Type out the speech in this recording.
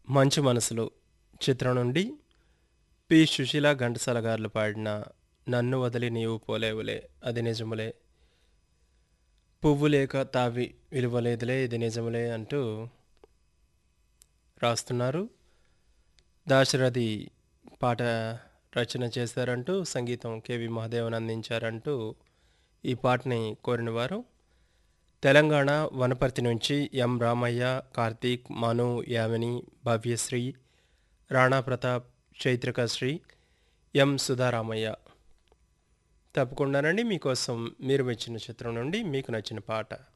మంచి మనసులు చిత్రం నుండి పి సుశీల ఘంటసాల గారులు పాడిన నన్ను వదిలి నీవు పోలేవులే అది నిజములే పువ్వు లేక తావి విలువలేదులే ఇది నిజములే అంటూ రాస్తున్నారు దాశరథి పాట రచన చేశారంటూ సంగీతం కెవి మహాదేవన్ అందించారంటూ ఈ పాటని కోరిన వారు తెలంగాణ వనపర్తి నుంచి ఎం రామయ్య కార్తీక్ మను యామిని భవ్యశ్రీ రాణా ప్రతాప్ చైత్రకశ్రీ ఎం సుధారామయ్య తప్పకుండానండి మీకోసం మీరు మెచ్చిన చిత్రం నుండి మీకు నచ్చిన పాట